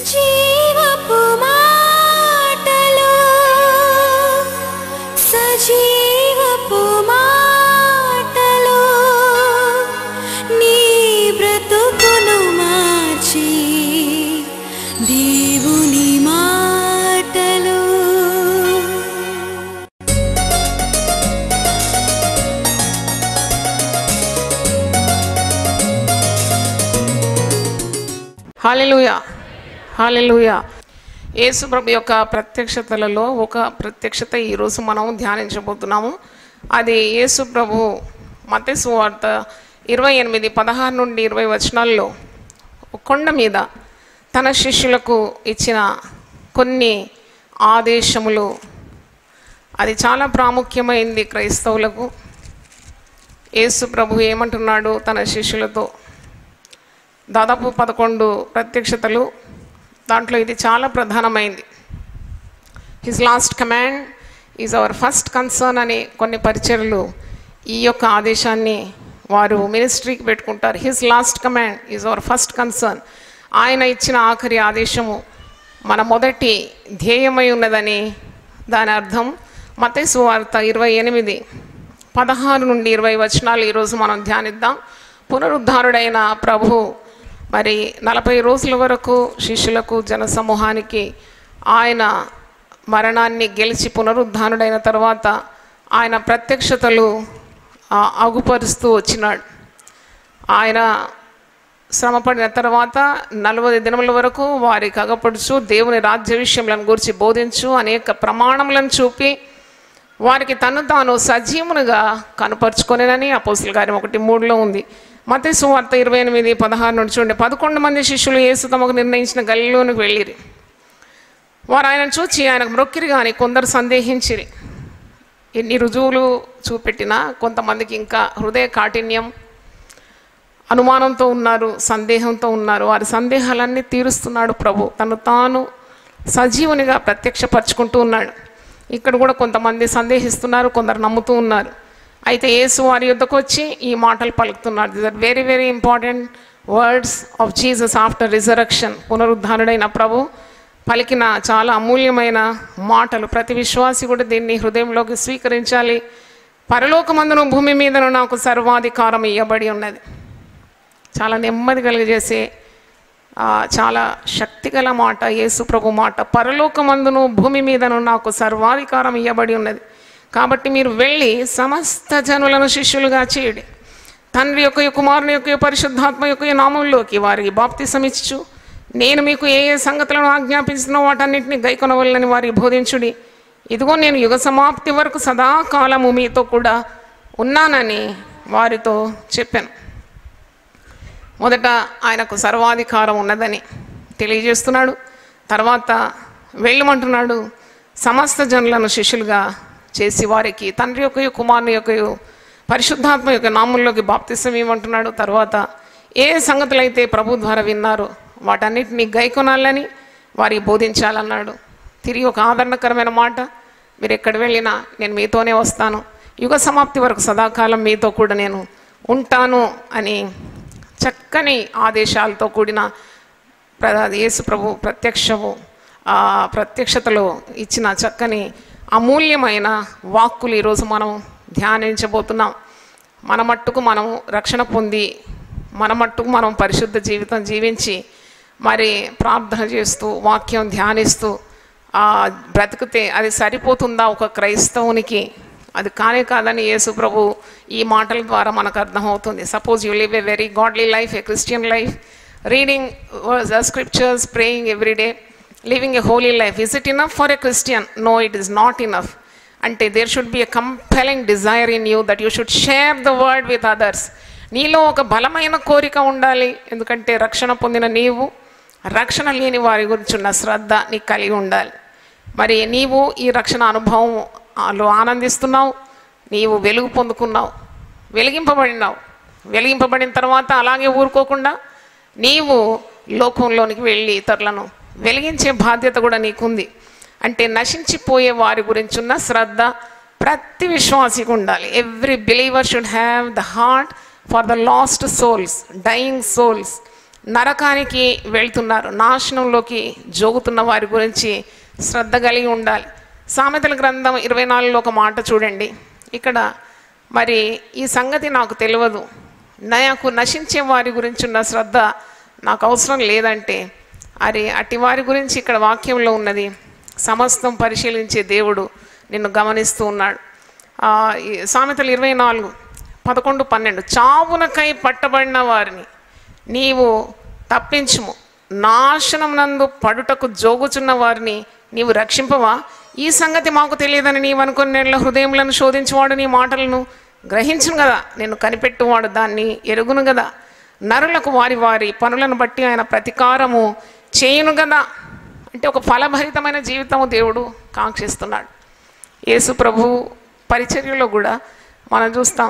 జీవపు మాటలు సజీవపు మాటలు నీ బ్రతుకును మార్చి దేవుని మాటలు హాలెలుయా హాలెలుయా యేసు ప్రభు యొక్క ప్రత్యక్షతలలో ఒక ప్రత్యక్షత ఈరోజు మనం ధ్యానించబోతున్నాము అది యేసు ప్రభు మతేసు వార్త ఇరవై ఎనిమిది పదహారు నుండి ఇరవై వచనాల్లో ఒక కొండ మీద తన శిష్యులకు ఇచ్చిన కొన్ని ఆదేశములు అది చాలా ప్రాముఖ్యమైంది క్రైస్తవులకు యేసు ప్రభు ఏమంటున్నాడు తన శిష్యులతో దాదాపు పదకొండు ప్రత్యక్షతలు దాంట్లో ఇది చాలా ప్రధానమైంది his last command is our first concern అని కొన్ని పరిచయలు ఈ యొక్క ఆదేశాన్ని వారు మినిస్ట్రీకి పెట్టుకుంటారు his last command is our first concern ఆయన ఇచ్చిన ఆఖరి ఆదేశము మన మొదటి ధ్యేయమై ఉన్నదని దాని అర్థం మతేసు వార్త ఇరవై ఎనిమిది పదహారు నుండి ఇరవై వచనాలు ఈరోజు మనం ధ్యానిద్దాం పునరుద్ధారుడైన ప్రభు మరి నలభై రోజుల వరకు శిష్యులకు జనసమూహానికి ఆయన మరణాన్ని గెలిచి పునరుద్ధానుడైన తర్వాత ఆయన ప్రత్యక్షతలు ఆ, అగుపరుస్తూ వచ్చినాడు ఆయన శ్రమపడిన తర్వాత నలభై దినముల వరకు వారికి అగపడుచు దేవుని రాజ్య విషయములను గురించి బోధించు అనేక ప్రమాణములను చూపి వారికి తను తాను సజీవునిగా కనపరుచుకొనేనని అపోసుల గారి ఒకటి మూడులో ఉంది మత సువార్త ఇరవై ఎనిమిది పదహారు నుండి చూడండి పదకొండు మంది శిష్యులు యేసు తమకు నిర్ణయించిన గలిలోనికి వెళ్ళిరి వారు ఆయనను చూచి ఆయనకు మ్రొక్కిరి కానీ కొందరు సందేహించిరి ఎన్ని రుజువులు చూపెట్టినా కొంతమందికి ఇంకా హృదయ కాఠిన్యం అనుమానంతో ఉన్నారు సందేహంతో ఉన్నారు వారి సందేహాలన్నీ తీరుస్తున్నాడు ప్రభు తను తాను సజీవునిగా ప్రత్యక్షపరచుకుంటూ ఉన్నాడు ఇక్కడ కూడా కొంతమంది సందేహిస్తున్నారు కొందరు నమ్ముతూ ఉన్నారు అయితే యేసు వారి యుద్ధకు వచ్చి ఈ మాటలు పలుకుతున్నారు this are very very important words of Jesus after resurrection పునరుద్ధానుడైన ప్రభు పలికిన చాలా అమూల్యమైన మాటలు ప్రతి విశ్వాసి కూడా దీన్ని హృదయంలోకి స్వీకరించాలి పరలోకమందును భూమి మీదను నాకు సర్వాధికారం ఇవ్వబడి ఉన్నది చాలా నెమ్మది కలిగజేసే ఆ, చాలా శక్తిగల మాట యేసు ప్రభు మాట పరలోకమందును భూమి మీదను నాకు సర్వాధికారం ఇవ్వబడి ఉన్నది కాబట్టి మీరు వెళ్ళి సమస్త జనులను శిష్యులుగా చేయండి తండ్రి యొక్క కుమారుని యొక్క పరిశుద్ధాత్మ యొక్క నామంలోకి వారికి బాప్తిసం ఇచ్చు నేను మీకు ఏ ఏ సంగతులను ఆజ్ఞాపిస్తున్నో వాటన్నిటిని గైకొనవల్లని వారికి బోధించుడి ఇదిగో నేను యుగ సమాప్తి వరకు సదాకాలము మీతో కూడా ఉన్నానని వారితో చెప్పాను మొదట ఆయనకు సర్వాధికారం ఉన్నదని తెలియజేస్తున్నాడు తర్వాత వెళ్ళమంటున్నాడు సమస్త జనులను శిష్యులుగా చేసి వారికి తండ్రి యొక్క కుమారుని యొక్క పరిశుద్ధాత్మ యొక్క నామంలోకి బాప్తిసం ఇవ్వమంటున్నాడు తర్వాత ఏ సంగతులైతే ప్రభు ద్వారా విన్నారో వాటన్నిటిని గైకొనాలని వారికి బోధించాలన్నాడు తిరిగి ఒక ఆదరణకరమైన మాట మీరు ఎక్కడ వెళ్ళినా నేను మీతోనే వస్తాను యుగ సమాప్తి వరకు సదాకాలం మీతో కూడా నేను ఉంటాను అని చక్కని ఆదేశాలతో కూడిన ప్ర- యేసు ప్రభు ప్రత్యక్షము ఆ ప్రత్యక్షతలో ఇచ్చిన చక్కని అమూల్యమైన వాక్కులు ఈరోజు మనం ధ్యానించబోతున్నాం మన మట్టుకు మనం రక్షణ పొంది మన మట్టుకు మనం పరిశుద్ధ జీవితం జీవించి మరి ప్రార్థన చేస్తూ వాక్యం ధ్యానిస్తూ ఆ, బ్రతికితే అది సరిపోతుందా ఒక క్రైస్తవునికి అది కానే కాదని యేసు ప్రభు ఈ మాటల ద్వారా మనకు అర్థమవుతుంది suppose you live a very godly life a Christian life reading scriptures praying every day living a holy life is it enough for a Christian no it is not enough అంటే there should be a compelling desire in you that you should share the word with others నీలో ఒక బలమైన కోరిక ఉండాలి ఎందుకంటే రక్షణ పొందిన నీవు రక్షణ లేని వారి గురించి ఉన్న శ్రద్ధ నీకు కలిగి ఉండాలి మరి నీవు ఈ రక్షణ అనుభవంలో ఆనందిస్తున్నావు నీవు వెలుగు పొందుకున్నావు వెలిగింపబడినావు వెలిగింపబడిన తర్వాత అలాగే ఊరుకోకుండా నీవు లోకంలోనికి వెళ్ళి ఇతరులను వెలిగించే బాధ్యత కూడా నీకుంది అంటే నశించిపోయే వారి గురించి ఉన్న శ్రద్ధ ప్రతి విశ్వాసికి ఉండాలి every believer should have the heart for the lost souls dying souls నరకానికి వెళ్తున్నారు నాశనంలోకి జోగుతున్న వారి గురించి శ్రద్ధ కలిగి ఉండాలి సామెతల గ్రంథం ఇరవై నాలుగులో ఒక మాట చూడండి ఇక్కడ మరి ఈ సంగతి నాకు తెలియదు నాకు నశించే వారి గురించి ఉన్న శ్రద్ధ నాకు అవసరం లేదంటే అరే అట్టి వారి గురించి ఇక్కడ వాక్యంలో ఉన్నది సమస్తం పరిశీలించే దేవుడు నిన్ను గమనిస్తూ ఉన్నాడు ఆ, ఈ సామెతలు ఇరవై నాలుగు పదకొండు పన్నెండు చావునకై పట్టబడిన వారిని నీవు తప్పించుము నాశనం నందు పడుటకు జోగుచున్న వారిని నీవు రక్షింపవా ఈ సంగతి మాకు తెలియదని నీవు అనుకుని నెల హృదయములను శోధించువాడు నీ మాటలను గ్రహించును కదా నేను కనిపెట్టువాడు దాన్ని ఎరుగును కదా నరులకు వారి వారి పనులను బట్టి ఆయన ప్రతీకారము చేయును కదా అంటే ఒక ఫలభరితమైన జీవితము దేవుడు కాంక్షిస్తున్నాడు యేసు ప్రభు పరిచర్యలో కూడా మనం చూస్తాం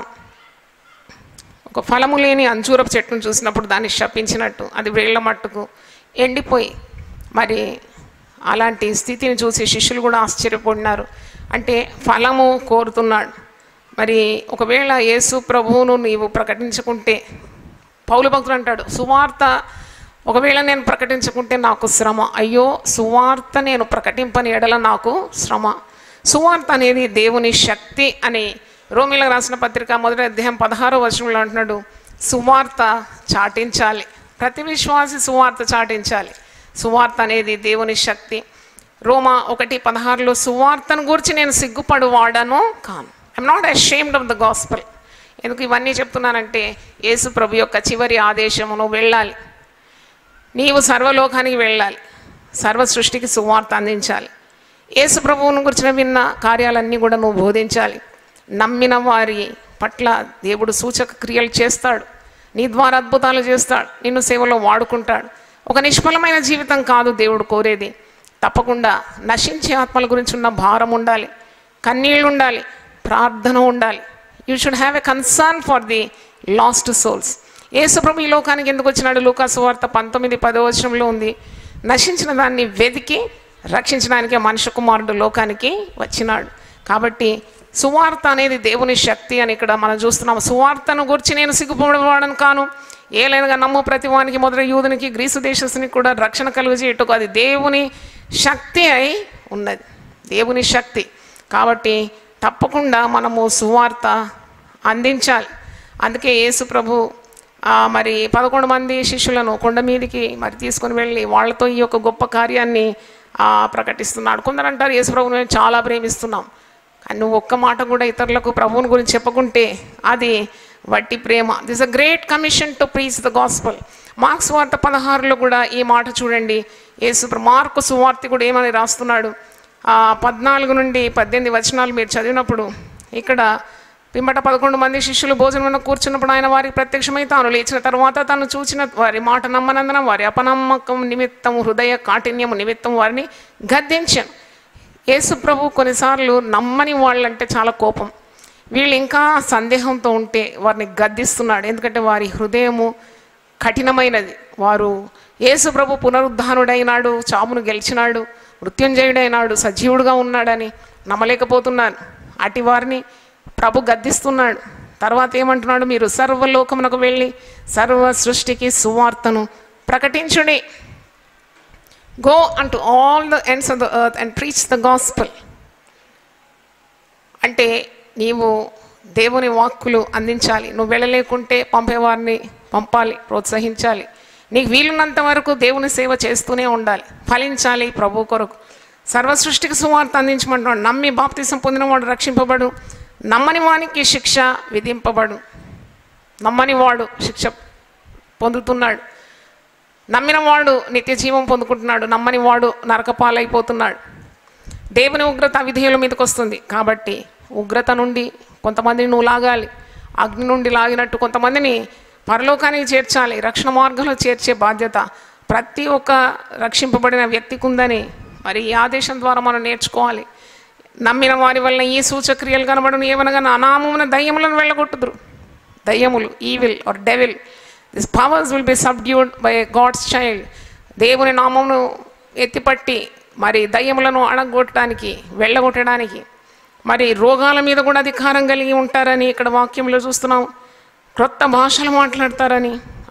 ఒక ఫలము లేని అంజూరపు చెట్టును చూసినప్పుడు దాన్ని శపించినట్టు అది వేళ్ల మట్టుకు ఎండిపోయి మరి అలాంటి స్థితిని చూసి శిష్యులు కూడా ఆశ్చర్యపడినారు అంటే ఫలము కోరుతున్నాడు మరి ఒకవేళ యేసు ప్రభువును నీవు ప్రకటించుకుంటే పౌలు భక్తుడు అంటాడు సువార్త ఒకవేళ నేను ప్రకటించుకుంటే నాకు శ్రమ అయ్యో సువార్త నేను ప్రకటింపని ఎడల నాకు శ్రమ సువార్త అనేది దేవుని శక్తి అని రోమిలకు రాసిన పత్రిక మొదటి అధ్యాయం పదహారో వచనంలో అంటున్నాడు సువార్త చాటించాలి ప్రతి విశ్వాసి సువార్త చాటించాలి సువార్త అనేది దేవుని శక్తి రోమా ఒకటి పదహారులో సువార్తను గురించి నేను సిగ్గుపడు వాడను కాను I'm not ashamed of the gospel ఎందుకు ఇవన్నీ చెప్తున్నానంటే యేసు ప్రభు యొక్క చివరి ఆదేశమును వెళ్ళాలి నీవు సర్వలోకానికి వెళ్ళాలి సర్వ సృష్టికి సువార్త అందించాలి యేసు ప్రభువును గురించిన విన్న కార్యాలన్నీ కూడా నువ్వు బోధించాలి నమ్మిన వారి పట్ల దేవుడు సూచక క్రియలు చేస్తాడు నీ ద్వారా అద్భుతాలు చేస్తాడు నిన్ను సేవలో వాడుకుంటాడు ఒక నిష్ఫలమైన జీవితం కాదు దేవుడు కోరేది తప్పకుండా నశించే ఆత్మల గురించి ఉన్న భారం ఉండాలి కన్నీళ్ళు ఉండాలి ప్రార్థన ఉండాలి you should have a concern for the lost souls యేసుప్రభు ఈ లోకానికి ఎందుకు వచ్చినాడు లూకాసు వార్త పంతొమ్మిది పదవచనంలో ఉంది నశించిన దాన్ని వెతికి రక్షించడానికే మనుష్య కుమారుడు లోకానికి వచ్చినాడు కాబట్టి సువార్త అనేది దేవుని శక్తి అని ఇక్కడ మనం చూస్తున్నాం సువార్తను గురించి నేను సిగ్గుపడవాడను కాను ఏలైనగా నమ్ము ప్రతి వానికి మొదటి యూదునికి గ్రీసు దేశస్తునికి కూడా రక్షణ కలుగజేయటకు అది దేవుని శక్తి అయి ఉన్నది దేవుని శక్తి కాబట్టి తప్పకుండా మనము సువార్త అందించాలి అందుకే యేసు ప్రభు ఆ, మరి పదకొండు మంది శిష్యులను కొండ మీదకి మరి తీసుకొని వెళ్ళి వాళ్ళతో ఈ యొక్క గొప్ప కార్యాన్ని ఆ, ప్రకటిస్తున్నాడు కొందరు అంటారు యేసు ప్రభుని మేము చాలా ప్రేమిస్తున్నాం కానీ నువ్వు ఒక్క మాట కూడా ఇతరులకు ప్రభువుని గురించి చెప్పకుంటే అది వట్టి ప్రేమ this a great commission to preach the gospel మార్క్స్ వార్త పదహారులో కూడా ఈ మాట చూడండి యేసు ప్ర- మార్కు సువార్తి కూడా ఏమని రాస్తున్నాడు ఆ, పద్నాలుగు నుండి పద్దెనిమిది వచనాలు మీరు చదివినప్పుడు ఇక్కడ పిమ్మట పదకొండు మంది శిష్యులు భోజనం కూర్చున్నప్పుడు ఆయన వారికి ప్రత్యక్షమై తాను లేచిన తర్వాత తను చూచిన వారి మాట నమ్మనందున వారి అపనమ్మకం నిమిత్తం హృదయ కాఠిన్యము నిమిత్తం వారిని గద్దించాను యేసు ప్రభు కొన్నిసార్లు నమ్మని వాళ్ళంటే చాలా కోపం వీళ్ళు ఇంకా సందేహంతో ఉంటే వారిని గద్దిస్తున్నాడు ఎందుకంటే వారి హృదయము కఠినమైనది వారు యేసు ప్రభు పునరుద్ధానుడైనాడు చామును గెలిచినాడు మృత్యుంజయుడైనాడు సజీవుడుగా ఉన్నాడని నమ్మలేకపోతున్నాను అటు వారిని ప్రభు గద్దిస్తున్నాడు తర్వాత ఏమంటున్నాడు మీరు సర్వలోకమునకు వెళ్ళి సర్వ సృష్టికి సువార్తను ప్రకటించుడి go unto all the ends of the earth and preach the gospel అంటే నీవు దేవుని వాక్కులు అందించాలి నువ్వు వెళ్ళలేకుంటే పంపేవారిని పంపాలి ప్రోత్సహించాలి నీకు వీలున్నంత వరకు దేవుని సేవ చేస్తూనే ఉండాలి ఫలించాలి ప్రభు కొరకు సర్వ సృష్టికి సువార్త అందించమంటున్నాడు నమ్మి బాప్తిసం పొందినవాడు రక్షింపబడు నమ్మని వానికి శిక్ష విధింపబడు నమ్మని వాడు శిక్ష పొందుతున్నాడు నమ్మిన వాడు నిత్య జీవం పొందుకుంటున్నాడు నమ్మని వాడు నరకపాలైపోతున్నాడు దేవుని ఉగ్రత విధేయుల మీదకి వస్తుంది కాబట్టి ఉగ్రత నుండి కొంతమందిని నువ్వు లాగాలి అగ్ని నుండి లాగినట్టు కొంతమందిని పరలోకానికి చేర్చాలి రక్షణ మార్గంలో చేర్చే బాధ్యత ప్రతి ఒక్క రక్షింపబడిన వ్యక్తికి ఉందని మరి ఈ ఆదేశం ద్వారా మనం నేర్చుకోవాలి నమ్మిన వారి వల్ల ఈ సూచక్రియలు కనబడను ఏమనగా అనామమున దయ్యములను వెళ్ళగొట్టుదురు దయ్యములు evil or devilish powers will be subdued by God's child దేవుని నామమును ఎత్తిపట్టి మరి దయ్యములను అణగొట్టడానికి వెళ్ళగొట్టడానికి మరి రోగాల మీద కూడా అధికారం కలిగి ఉంటారని ఇక్కడ వాక్యంలో చూస్తున్నాం క్రొత్త భాషలు మాట్లాడతారని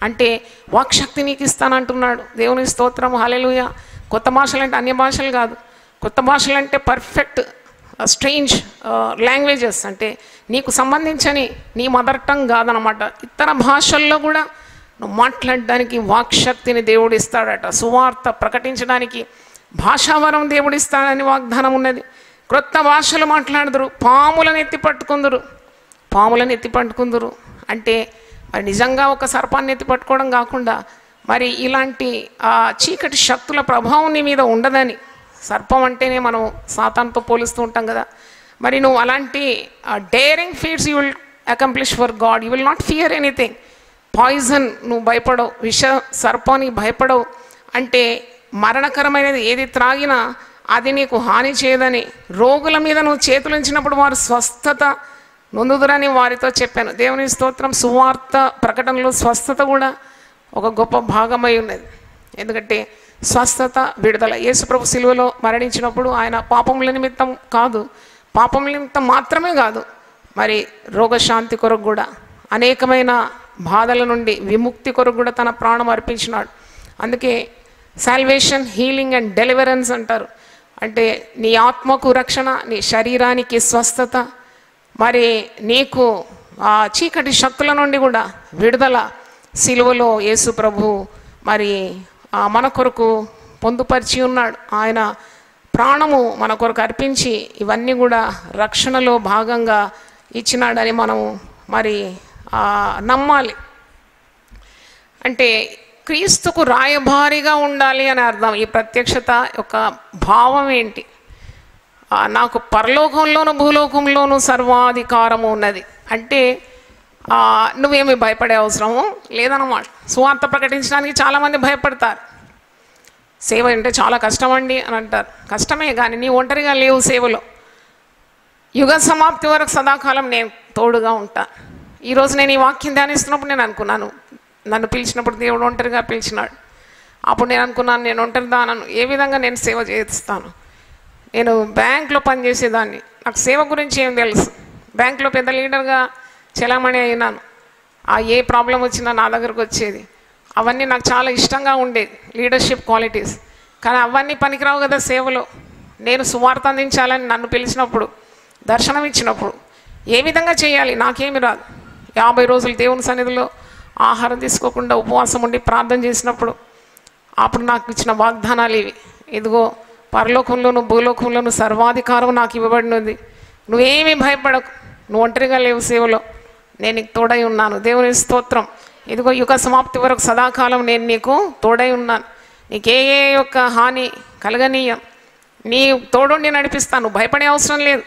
అంటే వాక్శక్తి నీకు ఇస్తానంటున్నాడు దేవుని స్తోత్రం హల్లెలూయా కొత్త భాషలు అంటే అన్య భాషలు కాదు కొత్త భాషలు అంటే పర్ఫెక్ట్ స్ట్రేంజ్ లాంగ్వేజెస్ అంటే నీకు సంబంధించని నీ మదర్ టంగ్ కాదనమాట ఇతర భాషల్లో కూడా నువ్వు మాట్లాడడానికి వాక్శక్తిని దేవుడు ఇస్తాడట సువార్త ప్రకటించడానికి భాషావరం దేవుడు ఇస్తాడని వాగ్దానం ఉన్నది క్రొత్త భాషలు మాట్లాడుదురు పాములను ఎత్తి పట్టుకుందురు పాములను ఎత్తి పట్టుకుందురు అంటే మరి నిజంగా ఒక సర్పాన్ని ఎత్తి పట్టుకోవడం కాకుండా మరి ఇలాంటి ఆ చీకటి శక్తుల ప్రభావం నీ మీద ఉండదని సర్పం అంటేనే మనం సాతాన్తో పోలుస్తూ ఉంటాం కదా మరి నువ్వు అలాంటి daring feats you will accomplish for God you will not fear anything poison నువ్వు భయపడవు విష సర్పానికి భయపడవు అంటే మరణకరమైనది ఏది త్రాగినా అది నీకు హాని చేయదని రోగుల మీద నువ్వు చేతులు ఉంచినప్పుడు వారు స్వస్థత నొందుదురని వారితో చెప్పాను దేవుని స్తోత్రం సువార్త ప్రకటనలో స్వస్థత కూడా ఒక గొప్ప భాగమై ఉన్నది ఎందుకంటే స్వస్థత విడుదల యేసుప్రభు సిలువలో మరణించినప్పుడు ఆయన పాపముల నిమిత్తం కాదు పాపముల నిమిత్తం మాత్రమే కాదు మరి రోగశాంతి కొరకు కూడా అనేకమైన బాధల నుండి విముక్తి కొరకు కూడా తన ప్రాణం అర్పించినాడు అందుకే సాల్వేషన్ హీలింగ్ అండ్ డెలివరెన్స్ అంటారు అంటే నీ ఆత్మకు రక్షణ నీ శరీరానికి స్వస్థత మరి నీకు ఆ చీకటి శక్తుల నుండి కూడా విడుదల సిలువలో యేసు ప్రభు మరి ఆ మన కొరకు పొందుపరిచి ఉన్నాడు ఆయన ప్రాణము మన కొరకు అర్పించి ఇవన్నీ కూడా రక్షణలో భాగంగా ఇచ్చినాడని మనము మరి ఆ, నమ్మాలి అంటే క్రీస్తుకు రాయభారిగా ఉండాలి అని అర్థం ఈ ప్రత్యక్షత యొక్క భావం ఏంటి ఆ, నాకు పరలోకంలోను భూలోకంలోను సర్వాధికారము ఉన్నది అంటే ఆ, నువ్వేమి భయపడే అవసరము లేదన్నమాట సువార్త ప్రకటించడానికి చాలామంది భయపడతారు సేవ అంటే చాలా కష్టమండి అని అంటారు కష్టమే కానీ నీ ఒంటరిగా లేవు సేవలో యుగ సమాప్తి వరకు సదాకాలం నేను తోడుగా ఉంటాను ఈరోజు నేను ఈ వాక్యం ధ్యానిస్తున్నప్పుడు నేను అనుకున్నాను నన్ను పిలిచినప్పుడు దేవుడు ఒంటరిగా పిలిచినాడు అప్పుడు నేను అనుకున్నాను నేను ఒంటరి దానను ఏ విధంగా నేను సేవ చేస్తాను నేను బ్యాంక్లో పనిచేసేదాన్ని నాకు సేవ గురించి ఏం తెలుసు బ్యాంక్లో పెద్ద లీడర్గా చలామణి అయినాను ఆ ఏ ప్రాబ్లం వచ్చినా నా దగ్గరకు వచ్చేది అవన్నీ నాకు చాలా ఇష్టంగా ఉండేది లీడర్షిప్ క్వాలిటీస్ కానీ అవన్నీ పనికిరావు కదా సేవలో నేను సువార్త అందించాలని నన్ను పిలిచినప్పుడు దర్శనం ఇచ్చినప్పుడు ఏ విధంగా చేయాలి నాకేమి రాదు యాభై రోజులు దేవుని సన్నిధిలో ఆహారం తీసుకోకుండా ఉపవాసం ఉండి ప్రార్థన చేసినప్పుడు అప్పుడు నాకు ఇచ్చిన వాగ్దానాలు ఇవి ఇదిగో పరలోకంలోను భూలోకంలోను సర్వాధికారం నాకు ఇవ్వబడినది నువ్వేమీ భయపడకు నువ్వు ఒంటరిగా లేవు సేవలో నేను నీకు తోడై ఉన్నాను దేవుని స్తోత్రం ఇదిగో యుగ సమాప్తి వరకు సదాకాలం నేను నీకు తోడై ఉన్నాను నీకు ఏ ఏ యొక్క హాని కలగనీయం నీ తోడుండి నడిపిస్తాను నువ్వు భయపడే అవసరం లేదు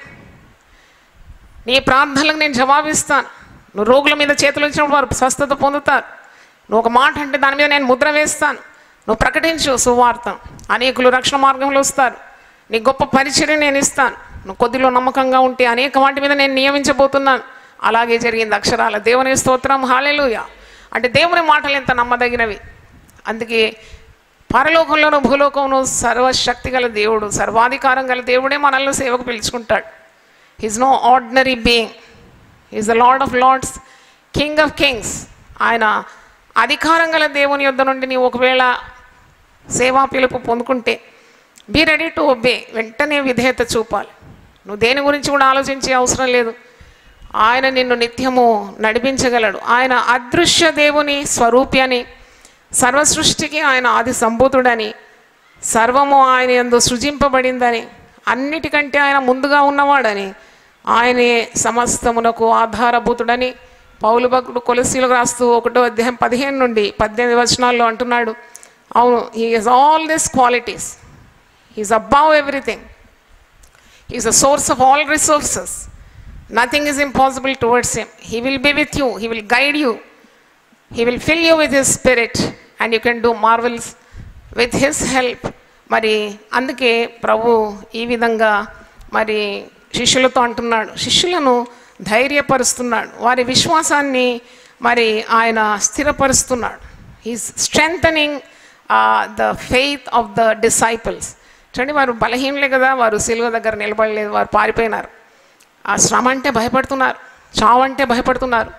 నీ ప్రార్థనలకు నేను జవాబిస్తాను నువ్వు రోగుల మీద చేతులు వచ్చినప్పుడు వారు స్వస్థత పొందుతారు నువ్వు ఒక మాట అంటే దాని మీద నేను ముద్ర వేస్తాను నువ్వు ప్రకటించు సువార్త అనేకులు రక్షణ మార్గంలో వస్తారు నీ గొప్ప పరిచయం నేను ఇస్తాను నువ్వు కొద్దిలో నమ్మకంగా ఉంటే అనేక వాటి మీద నేను నియమించబోతున్నాను అలాగే జరిగింది అక్షరాల దేవుని స్తోత్రం హాలేలుయ అంటే దేవుని మాటలు ఎంత నమ్మదగినవి అందుకే పరలోకంలోను భూలోకంలో సర్వశక్తి గల దేవుడు సర్వాధికారం గల దేవుడే మనల్ని సేవకు పిలుచుకుంటాడు is no ordinary being is the Lord of lords King of kings ఆయన అధికారం గల దేవుని యొద్ద నుండి నీవు ఒకవేళ సేవా పిలుపు పొందుకుంటే బీ రెడీ టు ఒబే వెంటనే విధేయత చూపాలి నువ్వు దేని గురించి కూడా ఆలోచించే అవసరం లేదు ఆయన నిన్ను నిత్యము నడిపించగలడు ఆయన అదృశ్య దేవుని స్వరూపి అని సర్వ సృష్టికి ఆయన ఆది సంభూతుడని సర్వము ఆయన యందు సృజింపబడిందని అన్నిటికంటే ఆయన ముందుగా ఉన్నవాడని ఆయనే సమస్తమునకు ఆధారభూతుడని పౌలు భక్తుడు కొలసీలకు రాస్తూ ఒకటో అధ్యాయం పదిహేను నుండి పద్దెనిమిది వచనాల్లో అంటున్నాడు అవును he is all this qualities he's above everything is the source of all resources nothing is impossible towards him he will be with you he will guide you he will fill you with his spirit and you can do marvels with his help మరి అందుకే ప్రభు ఈ విధంగా మరి శిష్యులతో అంటున్నాడు శిష్యులను ధైర్యపరుస్తున్నాడు వారి విశ్వాసాన్ని మరి ఆయన స్థిరపరుస్తున్నాడు he's strengthening the faith of the disciples చూడండి వారు బలహీనలే కదా వారు సిలువ దగ్గర నిలబడలేదు వారు పారిపోయినారు ఆ శ్రమ అంటే భయపడుతున్నారు చావు అంటే భయపడుతున్నారు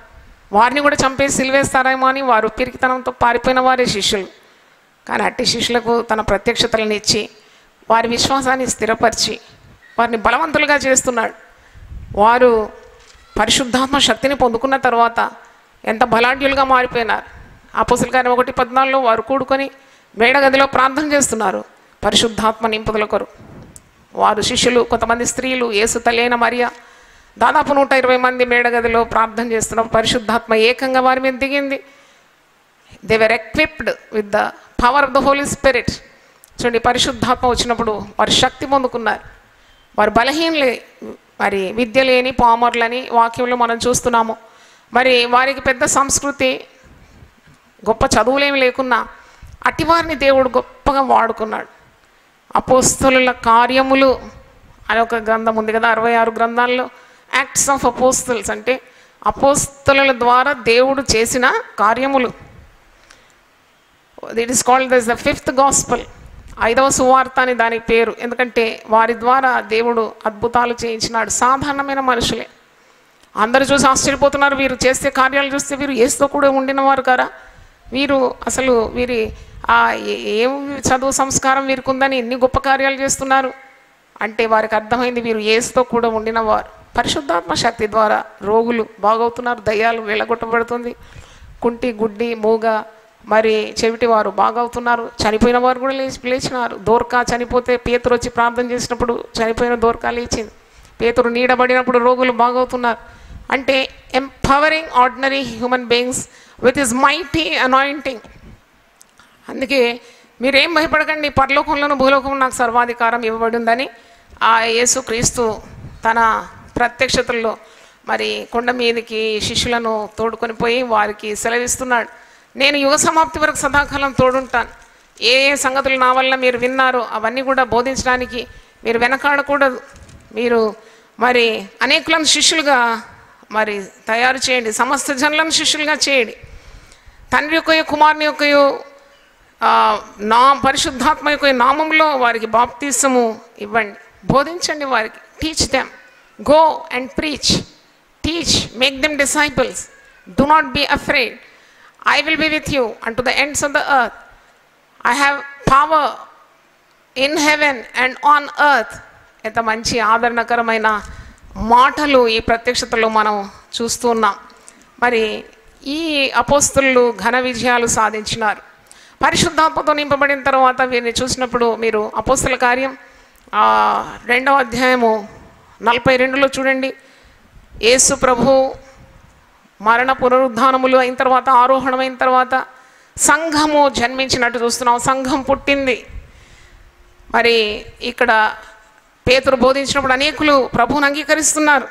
వారిని కూడా చంపేసి సిలివేస్తారేమో అని వారు పిరికితనంతో పారిపోయిన వారే శిష్యులు కానీ అట్టి శిష్యులకు తన ప్రత్యక్షతలను ఇచ్చి వారి విశ్వాసాన్ని స్థిరపరిచి వారిని బలవంతులుగా చేస్తున్నాడు వారు పరిశుద్ధాత్మ శక్తిని పొందుకున్న తర్వాత ఎంత బలాఢ్యులుగా మారిపోయినారు అపోసల కార్యం ఒకటి పద్నాలుగులో వారు కూడుకొని మేడగదిలో ప్రార్థన చేస్తున్నారు పరిశుద్ధాత్మ నింపుదల కొరకు వారు శిష్యులు కొంతమంది స్త్రీలు యేసు తల్లి మరియా దాదాపు నూట ఇరవై మంది మేడగదిలో ప్రార్థన చేస్తున్నారు పరిశుద్ధాత్మ ఏకంగా వారి మీద దిగింది they were equipped with the power of the Holy Spirit చూడండి పరిశుద్ధాత్మ వచ్చినప్పుడు వారు శక్తి పొందుకున్నారు వారు బలహీనలే మరి విద్య లేని పామర్లని వాక్యంలో మనం చూస్తున్నాము మరి వారికి పెద్ద సంస్కృతి గొప్ప చదువులేమి లేకున్నా అటివారిని దేవుడు గొప్పగా వాడుకున్నాడు అపోస్తుల కార్యములు అని ఒక గ్రంథం ఉంది కదా అరవై ఆరు గ్రంథాల్లో యాక్ట్స్ ఆఫ్ అపోస్తల్స్ అంటే అపోస్తల ద్వారా దేవుడు చేసిన కార్యములు it is called this the fifth gospel ఐదవ సువార్త అని దాని పేరు ఎందుకంటే వారి ద్వారా దేవుడు అద్భుతాలు చేయించినాడు సాధారణమైన మనుషులే అందరూ చూసి ఆశ్చర్యపోతున్నారు వీరు చేసే కార్యాలు చూస్తే వీరు ఏసుతో కూడా ఉండిన వారు కదా వీరు అసలు వీరి ఆ ఏ- ఏం చదువు సంస్కారం వీరికి ఉందని ఎన్ని గొప్ప కార్యాలు చేస్తున్నారు అంటే వారికి అర్థమైంది వీరు ఏసుతో కూడా ఉండిన వారు పరిశుద్ధాత్మ శక్తి ద్వారా రోగులు బాగవుతున్నారు దయ్యాలు వెళ్ళగొట్టబడుతుంది కుంటి గుడ్డి మూగ మరి చెవిటి వారు బాగవుతున్నారు చనిపోయిన వారు కూడా లేచి లేచినారు దోర్కా చనిపోతే పేతురు వచ్చి ప్రార్థన చేసినప్పుడు చనిపోయిన దోర్కా లేచింది పేతురు నీడబడినప్పుడు రోగులు బాగవుతున్నారు అంటే empowering ordinary human beings with his mighty anointing అందుకే మీరేం భయపడకండి పరలోకంలోను భూలోకం నాకు సర్వాధికారం ఇవ్వబడి ఉందని ఆ యేసు క్రీస్తు తన ప్రత్యక్షతల్లో మరి కొండ మీదకి శిష్యులను తోడుకొని పోయి వారికి సెలవిస్తున్నాడు నేను యుగ సమాప్తి వరకు సదాకాలం తోడుంటాను ఏ ఏ సంగతులు నా వల్ల మీరు విన్నారో అవన్నీ కూడా బోధించడానికి మీరు వెనకాడకూడదు మీరు మరి అనేకులను శిష్యులుగా మరి తయారు చేయండి సమస్త జనులను శిష్యులుగా చేయండి తండ్రి యొక్క కుమారుని యొక్క ఆ, నా పరిశుద్ధాత్మ యొక్క నామంలో వారికి బాప్తీసము ఇవ్వండి బోధించండి వారికి teach them go and preach teach make them disciples do not be afraid I will be with you and to the ends of the earth I have power in heaven and on earth ఎంత మంచి ఆదరణకరమైన మాటలు ఈ ప్రత్యక్షతలో మనం చూస్తూ ఉన్నాం మరి ఈ అపోస్తులు ఘన విజయాలు సాధించినారు పరిశుద్ధాత్మతో నింపబడిన తర్వాత వీరిని చూసినప్పుడు మీరు అపోస్తుల కార్యం ఆ, రెండవ అధ్యాయము నలభై రెండులో చూడండి యేసు ప్రభు మరణ పునరుద్ధానములు అయిన తర్వాత ఆరోహణమైన తర్వాత సంఘము జన్మించినట్టు చూస్తున్నాం సంఘం పుట్టింది మరి ఇక్కడ పేతురు బోధించినప్పుడు అనేకులు ప్రభువుని అంగీకరిస్తున్నారు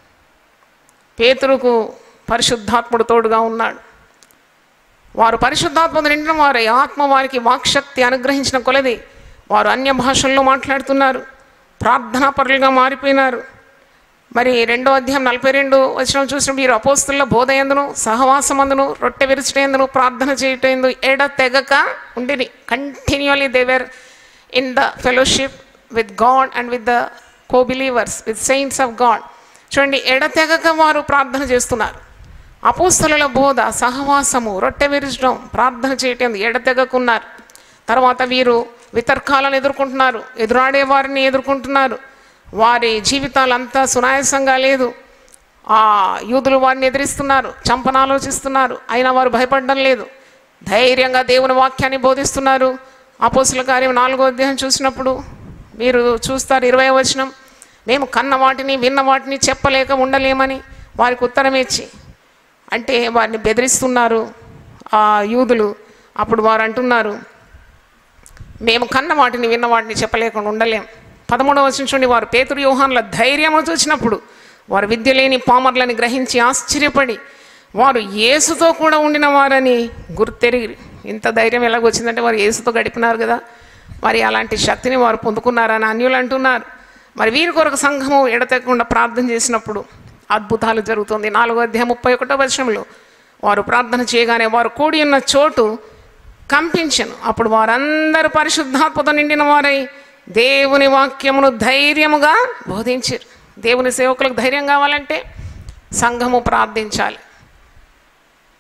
పేతురుకు పరిశుద్ధాత్ముడు తోడుగా ఉన్నాడు వారు పరిశుద్ధాత్మను నిండిన వారు ఆత్మ వారికి వాక్శక్తి అనుగ్రహించిన కొలది వారు అన్య భాషల్లో మాట్లాడుతున్నారు ప్రార్థనా పరులుగా మారిపోయినారు మరి రెండో అధ్యాయం నలభై రెండు వచ్చిన చూసిన మీరు అపోస్తుల బోధ ఎందును సహవాసమందును రొట్టె విరుచుటేందును ప్రార్థన చేయటందు ఎడ తెగక ఉండిని continually they were in the fellowship with God and with the co believers with saints of God చూడండి ఎడతెగక వారు ప్రార్థన చేస్తున్నారు అపోస్తలుల బోధ సహవాసము రొట్టె విరచడం ప్రార్థన చేయటం ఎడతెగకున్నారు తర్వాత వీరు వితర్కాలను ఎదుర్కొంటున్నారు ఎదురాడే వారిని ఎదుర్కొంటున్నారు వారి జీవితాలు అంతా సునాయాసంగా లేదు ఆ యూదులు వారిని ఎదిరిస్తున్నారు చంపన ఆలోచిస్తున్నారు అయినా వారు భయపడడం లేదు ధైర్యంగా దేవుని వాక్యాన్ని బోధిస్తున్నారు అపోసుల కార్యం నాలుగో అధ్యాయం చూసినప్పుడు మీరు చూస్తారు ఇరవై వచనం మేము కన్న వాటిని విన్న వాటిని చెప్పలేక ఉండలేమని వారికి ఉత్తరం ఇచ్చి అంటే వారిని బెదిరిస్తున్నారు ఆ యూదులు అప్పుడు వారు అంటున్నారు మేము కన్న వాటిని విన్న వాటిని చెప్పలేకుండా ఉండలేం పదమూడవ వచనం చూడండి వారు పేతురు యోహాన్ల ధైర్యము చూసినప్పుడు వారు విద్య లేని పామర్లని గ్రహించి ఆశ్చర్యపడి వారు యేసుతో కూడా ఉండిన వారని గుర్తెరిగి ఇంత ధైర్యం ఎలాగొచ్చిందంటే వారు యేసుతో గడిపినారు కదా మరి అలాంటి శక్తిని వారు పొందుకున్నారని అన్యులు అంటున్నారు మరి వీరి కొరకు సంఘము ఎడతెక్కకుండా ప్రార్థన చేసినప్పుడు అద్భుతాలు జరుగుతుంది నాలుగో అధ్యాయం ముప్పై ఒకటో వర్షంలో వారు ప్రార్థన చేయగానే వారు కూడి ఉన్న చోటు కంపించను అప్పుడు వారందరూ పరిశుద్ధాత్మతో నిండిన వారై దేవుని వాక్యమును ధైర్యముగా బోధించారు దేవుని సేవకులకు ధైర్యం కావాలంటే సంఘము ప్రార్థించాలి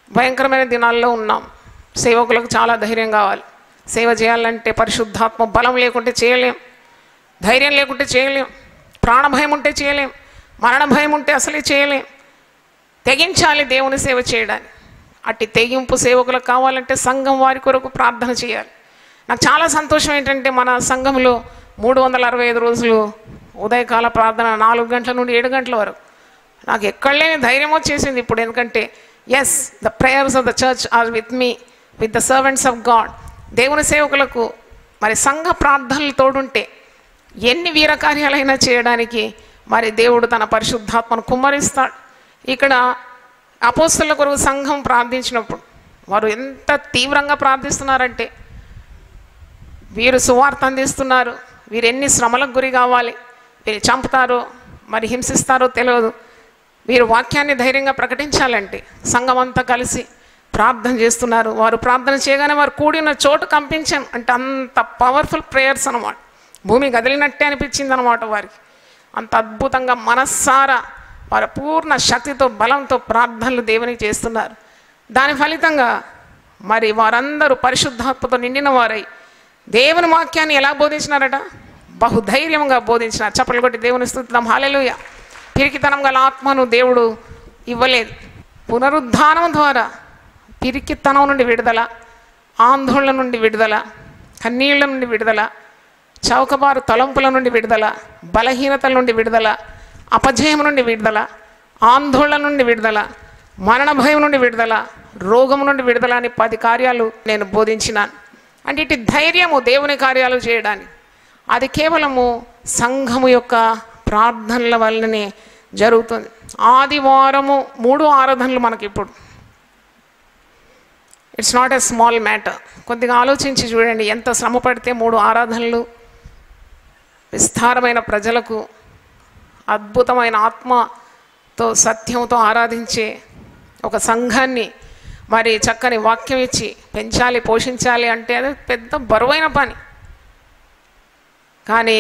భయంకరమైన దినాల్లో ఉన్నాం సేవకులకు చాలా ధైర్యం కావాలి సేవ చేయాలంటే పరిశుద్ధాత్మ బలం లేకుంటే చేయలేం ధైర్యం లేకుంటే చేయలేం ప్రాణభయం ఉంటే చేయలేం మరణ భయం ఉంటే అసలే చేయలేం తెగించాలి దేవుని సేవ చేయడానికి అట్టి తెగింపు సేవకులకు కావాలంటే సంఘం వారి కొరకు ప్రార్థన చేయాలి నాకు చాలా సంతోషం ఏంటంటే మన సంఘంలో మూడు వందల అరవై ఐదు రోజులు ఉదయకాల ప్రార్థన నాలుగు గంటల నుండి ఏడు గంటల వరకు నాకు ఎక్కడ లేని ధైర్యం వచ్చేసింది ఇప్పుడు ఎందుకంటే as the prayers of the church are with me with the servants of God దేవుని సేవకులకు మరి సంఘ ప్రార్థనలు తోడుంటే ఎన్ని వీర కార్యాలైనా చేయడానికి మరి దేవుడు తన పరిశుద్ధాత్మను కుమ్మరిస్తాడు ఇక్కడ అపోస్తుల కొరకు సంఘం ప్రార్థించినప్పుడు వారు ఎంత తీవ్రంగా ప్రార్థిస్తున్నారంటే వీరు సువార్త అందిస్తున్నారు వీరు ఎన్ని శ్రమలకు గురి కావాలి వీరు చంపుతారో మరి హింసిస్తారో తెలియదు వీరు వాక్యాన్ని ధైర్యంగా ప్రకటించాలంటే సంఘం అంతా కలిసి ప్రార్థన చేస్తున్నారు వారు ప్రార్థన చేయగానే వారు కూడిన చోటు కంపించాను అంటే అంత పవర్ఫుల్ ప్రేయర్స్ అనమాట భూమి కదిలినట్టే అనిపించింది అనమాట వారికి అంత అద్భుతంగా మనస్సారా వారి పూర్ణ శక్తితో బలంతో ప్రార్థనలు దేవునికి చేస్తున్నారు దాని ఫలితంగా మరి వారందరూ పరిశుద్ధాత్మతో నిండిన వారై దేవుని వాక్యాన్ని ఎలా బోధించినారట బహుధైర్యంగా బోధించినారు చప్పలు కొట్టి దేవుని స్థుతిద్దాం హాలెలుయ పిరికితనం గల ఆత్మను దేవుడు ఇవ్వలేదు పునరుద్ధానం ద్వారా పిరికితనం నుండి విడుదల ఆందోళన నుండి విడుదల కన్నీళ్ల నుండి విడుదల చౌకబారు తలంపుల నుండి విడుదల బలహీనతల నుండి విడుదల అపజయం నుండి విడుదల ఆందోళన నుండి విడుదల మరణ భయం నుండి విడుదల రోగం నుండి విడుదల అని పది కార్యాలు నేను బోధించినాను అంటే ఇటు ధైర్యము దేవుని కార్యాలు చేయడానికి అది కేవలము సంఘము యొక్క ప్రార్థనల వల్లనే జరుగుతుంది ఆదివారము మూడు ఆరాధనలు మనకి ఇప్పుడు it's not a small matter కొద్దిగా ఆలోచించి చూడండి ఎంత శ్రమ పడితే మూడు ఆరాధనలు విస్తారమైన ప్రజలకు అద్భుతమైన ఆత్మతో సత్యంతో ఆరాధించే ఒక సంఘాన్ని మరి చక్కని వాక్యం ఇచ్చి పెంచాలి పోషించాలి అంటే అది పెద్ద బరువైన పని కానీ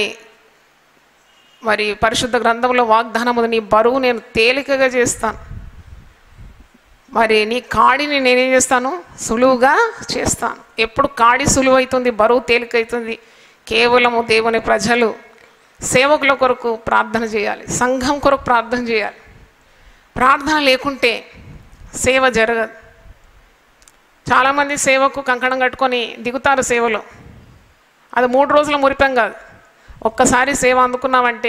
మరి పరిశుద్ధ గ్రంథంలో వాగ్దానము నీ బరువు నేను తేలికగా చేస్తాను మరి నీ కాడిని నేనేం చేస్తాను సులువుగా చేస్తాను ఎప్పుడు కాడి సులువైతుంది బరువు తేలికైతుంది కేవలము దేవుని ప్రజలు సేవకుల కొరకు ప్రార్థన చేయాలి సంఘం కొరకు ప్రార్థన చేయాలి ప్రార్థన లేకుంటే సేవ జరగదు చాలామంది సేవకు కంకణం కట్టుకొని దిగుతారు సేవలో అది మూడు రోజుల మురిపం కాదు ఒక్కసారి సేవ అందుకున్నావంటే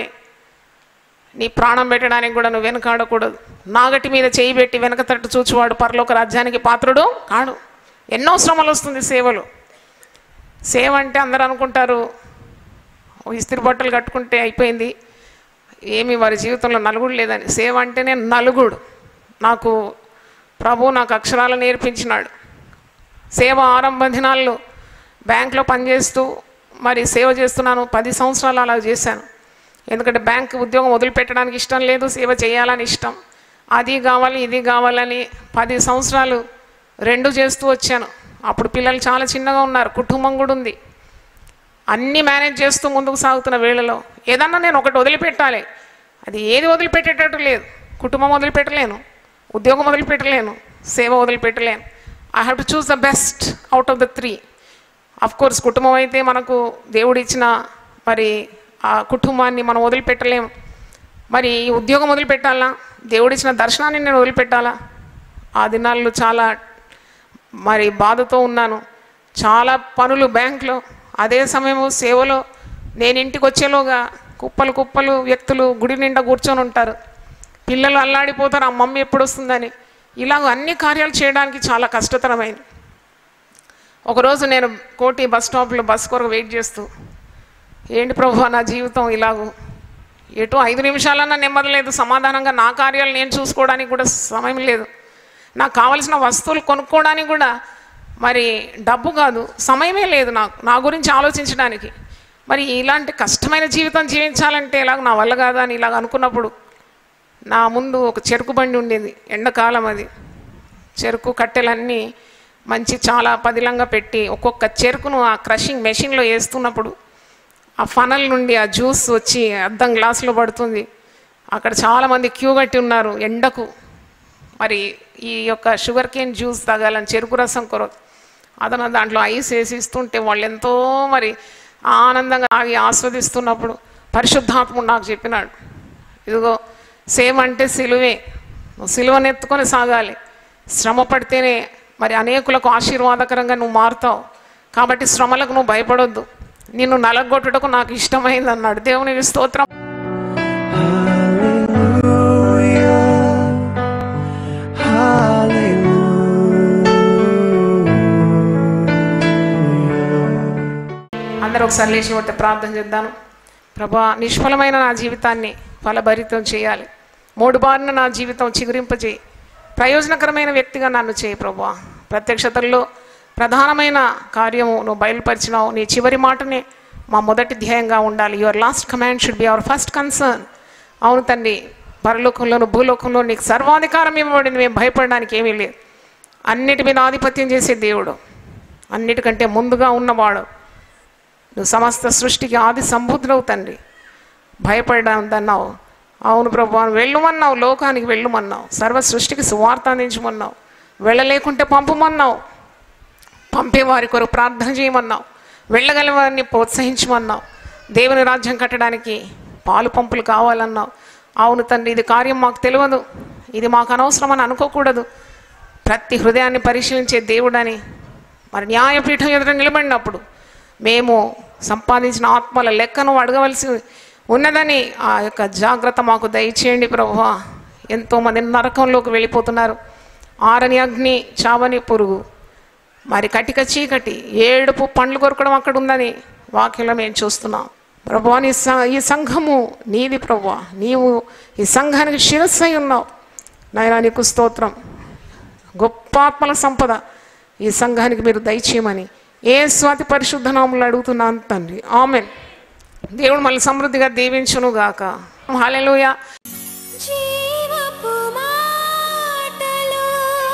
నీ ప్రాణం పెట్టడానికి కూడా నువ్వు వెనకాడకూడదు నాగటి మీద చేయి పెట్టి వెనక తట్టు చూచువాడు పరలోక రాజ్యానికి పాత్రుడు కాడు ఎన్నో శ్రమలు వస్తుంది సేవలు సేవ అంటే అందరూ అనుకుంటారు ఓ ఇస్త్రీ బట్టలు కట్టుకుంటే అయిపోయింది ఏమి వారి జీవితంలో నలుగుడు లేదని సేవ అంటేనే నలుగుడు నాకు ప్రభు నాకు అక్షరాలు నేర్పించినాడు సేవ ఆరంభ దినాల్లో బ్యాంక్లో పనిచేస్తూ మరి సేవ చేస్తున్నాను పది సంవత్సరాలు అలా చేశాను ఎందుకంటే బ్యాంక్ ఉద్యోగం వదిలిపెట్టడానికి ఇష్టం లేదు సేవ చేయాలని ఇష్టం అది కావాలి ఇది కావాలని పది సంవత్సరాలు రెండు చేస్తూ వచ్చాను అప్పుడు పిల్లలు చాలా చిన్నగా ఉన్నారు కుటుంబం కూడా ఉంది అన్నీ మేనేజ్ చేస్తూ ముందుకు సాగుతున్న వేళలో ఏదన్నా నేను ఒకటి వదిలిపెట్టాలి అది ఏది వదిలిపెట్టేటట్టు లేదు కుటుంబం వదిలిపెట్టలేను ఉద్యోగం వదిలిపెట్టలేను సేవ వదిలిపెట్టలేను I have to choose the best out of the three of course కుటుంబం అయితే మనకు దేవుడు ఇచ్చిన మరి ఆ కుటుంబాన్ని మనం వదిలిపెట్టలేము మరి ఈ ఉద్యోగం వదిలిపెట్టాలా దేవుడిచ్చిన దర్శనాన్ని నేను వదిలిపెట్టాలా ఆ దినాల్లో చాలా మరి బాధతో ఉన్నాను చాలా పనులు బ్యాంక్లో అదే సమయము సేవలో నేను ఇంటికి వచ్చేలోగా కుప్పలు కుప్పలు వ్యక్తులు గుడి నిండా కూర్చొని ఉంటారు పిల్లలు అల్లాడిపోతారు ఆ మమ్మీ ఎప్పుడు వస్తుందని ఇలాగ అన్ని కార్యాలు చేయడానికి చాలా కష్టతరమైంది ఒకరోజు నేను కోటి బస్ స్టాప్లో బస్ కొరకు వెయిట్ చేస్తూ ఏంటి ప్రభు నా జీవితం ఇలాగూ ఎటు ఐదు నిమిషాలన్నా నెమ్మది లేదు సమాధానంగా నా కార్యాలు నేను చూసుకోవడానికి కూడా సమయం లేదు నాకు కావలసిన వస్తువులు కొనుక్కోవడానికి కూడా మరి డబ్బు కాదు సమయమే లేదు నాకు నా గురించి ఆలోచించడానికి మరి ఇలాంటి కష్టమైన జీవితం జీవించాలంటే ఇలాగ నా వల్ల కాదా అని ఇలాగ అనుకున్నప్పుడు నా ముందు ఒక చెరుకు బండి ఉండేది ఎండాకాలం అది చెరుకు కట్టెలన్నీ మంచి చాలా పదిలంగా పెట్టి ఒక్కొక్క చెరుకును ఆ క్రషింగ్ మెషిన్లో వేస్తున్నప్పుడు ఆ ఫనల్ నుండి ఆ జ్యూస్ వచ్చి అద్దం గ్లాసులో పడుతుంది అక్కడ చాలామంది క్యూ కట్టి ఉన్నారు ఎండకు మరి ఈ యొక్క షుగర్ కేన్ జ్యూస్ తాగాలని చెరుకు రసం కొరకు అతను దాంట్లో ఐస్ వేసి ఇస్తుంటే వాళ్ళు ఎంతో మరి ఆనందంగా ఆగి ఆస్వాదిస్తున్నప్పుడు పరిశుద్ధాత్ముడు నాకు చెప్పినాడు ఇదిగో సేమ్ అంటే సిలువే నువ్వు సిలువను ఎత్తుకొని సాగాలి శ్రమ పడితేనే మరి అనేకులకు ఆశీర్వాదకరంగా నువ్వు మారుతావు కాబట్టి శ్రమలకు నువ్వు భయపడొద్దు నిన్ను నలగొట్టుటకు నాకు ఇష్టమైంది అన్నాడు దేవునికి స్తోత్రం అందరూ ఒకసారి లేచి కొట్టి ప్రార్థన చేద్దాను ప్రభా నిష్ఫలమైన నా జీవితాన్ని ఫలభరితం చేయాలి మూడు బారిన నా జీవితం చిగురింపజేయి ప్రయోజనకరమైన వ్యక్తిగా నన్ను చేయి ప్రభా ప్రత్యక్షతల్లో ప్రధానమైన కార్యము నువ్వు బయలుపరిచినావు నీ చివరి మాటనే మా మొదటి ధ్యేయంగా ఉండాలి your last command should be our first concern అవును తండ్రి పరలోకంలోను భూలోకంలో నీకు సర్వాధికారం ఇవ్వబడింది మేము భయపడడానికి ఏమీ లేదు అన్నిటి మీద ఆధిపత్యం చేసే దేవుడు అన్నిటికంటే ముందుగా ఉన్నవాడు నువ్వు సమస్త సృష్టికి ఆది సంబుద్ధుడవు తండ్రి భయపడదన్నావు అవును ప్రభు వెళ్ళమన్నావు లోకానికి వెళ్ళమన్నావు సర్వ సృష్టికి సువార్త అందించమన్నావు వెళ్ళలేకుంటే పంపమన్నావు పంపే వారి కొరకు ప్రార్థన చేయమన్నావు వెళ్ళగల వారిని ప్రోత్సహించమన్నావు దేవుని రాజ్యం కట్టడానికి పాలు పంపులు కావాలన్నావు అవును తండ్రి ఇది కార్యం మాకు తెలియదు ఇది మాకు అనవసరమని అనుకోకూడదు ప్రతి హృదయాన్ని పరిశీలించే దేవుడని మరి న్యాయపీఠం ఎదుట నిలబడినప్పుడు మేము సంపాదించిన ఆత్మల లెక్కను అడగవలసి ఉన్నదని ఆ యొక్క జాగ్రత్త మాకు దయచేయండి ప్రభువా ఎంతోమంది నరకంలోకి వెళ్ళిపోతున్నారు ఆరని అగ్ని చావని పురుగు మరి కటిక చీకటి ఏడుపు పండ్లు కొరకడం అక్కడ ఉందని వాక్యంలో మేము చూస్తున్నాం ప్రభువా నీ స- ఈ సంఘము నీది ప్రభువా నీవు ఈ సంఘానికి శిరస్సు అయి ఉన్నావు నాయనా నీకు స్తోత్రం గొప్ప ఆత్మల సంపద ఈ సంఘానికి మీరు దయచేయమని ఏ స్వాతి పరిశుద్ధ నాములు అడుగుతున్నాను తండ్రి ఆమెన్ దేవుడు మళ్ళీ సమృద్ధిగా దీవించును గాక హాలెలూయా జీవపు మాటలు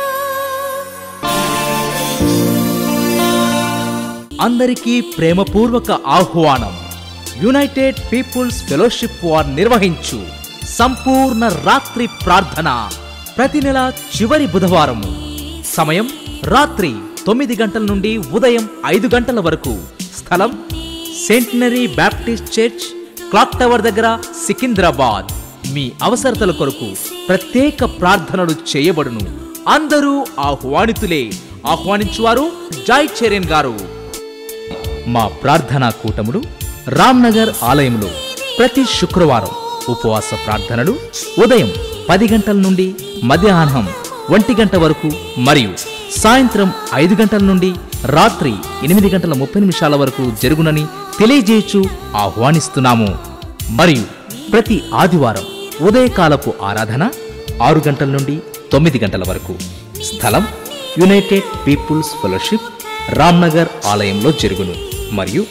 అందరికీ ప్రేమపూర్వక ఆహ్వానం యునైటెడ్ పీపుల్స్ ఫెలోషిప్ వార్ నిర్వహించు సంపూర్ణ రాత్రి ప్రార్థన ప్రతి నెల చివరి బుధవారము సమయం రాత్రి తొమ్మిది గంటల నుండి ఉదయం ఐదు గంటల వరకు స్థలం Centenary Baptist Church Clock Tower దగ్గర సికింద్రాబాద్ మీ అవసరతల కొరకు ప్రత్యేక ప్రార్థనలు చేయబడును అందరూ ఆహ్వానితులే ఆహ్వానించువారు జాయ్ చెరియన్ గారు మా ప్రార్థనా కూటములు రామ్నగర్ ఆలయంలో ప్రతి శుక్రవారం ఉపవాస ప్రార్థనలు ఉదయం పది గంటల నుండి మధ్యాహ్నం ఒంటి గంట వరకు మరియు సాయంత్రం ఐదు గంటల నుండి రాత్రి ఎనిమిది గంటల ముప్పై నిమిషాల వరకు జరుగునని తెలియజేయచ్చు ఆహ్వానిస్తున్నాము మరియు ప్రతి ఆదివారం ఉదయకాలపు ఆరాధన ఆరు గంటల నుండి తొమ్మిది గంటల వరకు స్థలం యునైటెడ్ పీపుల్స్ ఫెలోషిప్ రామ్నగర్ ఆలయంలో జరుగును మరియు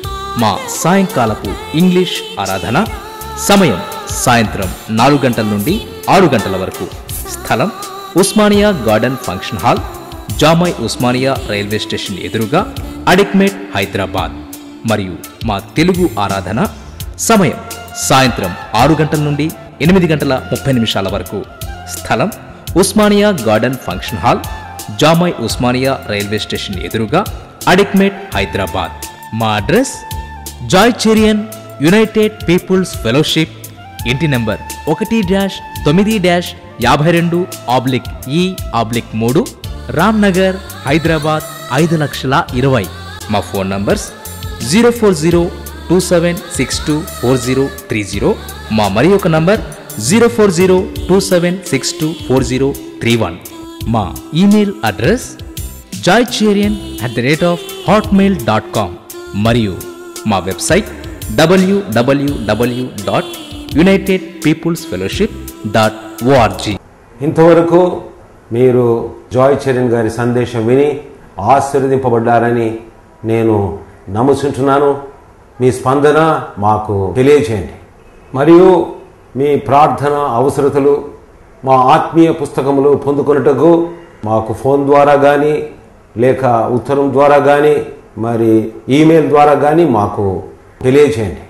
మా సాయంకాలపు ఇంగ్లీష్ ఆరాధన సమయం సాయంత్రం నాలుగు గంటల నుండి ఆరు గంటల వరకు స్థలం Osmania Garden Function Hall Jamai Osmania railway station ఎదురుగా అడిక్మేట్ హైదరాబాద్ మరియు మా తెలుగు ఆరాధన సమయం సాయంత్రం ఆరు గంటల నుండి ఎనిమిది గంటల ముప్పై నిమిషాల వరకు స్థలం Osmania Garden Function Hall Jamai Osmania railway station ఎదురుగా అడిక్మేట్ హైదరాబాద్ మా address Joy Cherian United Peoples Fellowship ఇంటి నంబర్ ఒకటి డాష్ తొమ్మిది డాష్ యాభై రెండు ఆబ్లిక్ ఈ ఆబ్లిక్ మూడు రామ్ నగర్ హైదరాబాద్ ఐదు లక్షల ఇరవై మా phone numbers zero four zero two seven six two four zero three zero మా మరి ఒక number zero four zero two seven six two four zero three one మా email address జాయ్చేరియన్ at the rate of Hotmail dot com మరియు మా website డబ్ల్యూడబ్ల్యూడబ్ల్యూ dot United Peoples fellowship dot ORG ఇంతవరకు మీరు Joy Charan గారి సందేశం విని ఆశీర్వదింపబడ్డారని నేను నమ్ముచుంటున్నాను మీ స్పందన మాకు తెలియచేయండి మరియు మీ ప్రార్థన అవసరతలు మా ఆత్మీయ పుస్తకములు పొందుకొనుటకు మాకు ఫోన్ ద్వారా కానీ లేక ఉత్తరం ద్వారా కానీ మరి ఈమెయిల్ ద్వారా కానీ మాకు తెలియచేయండి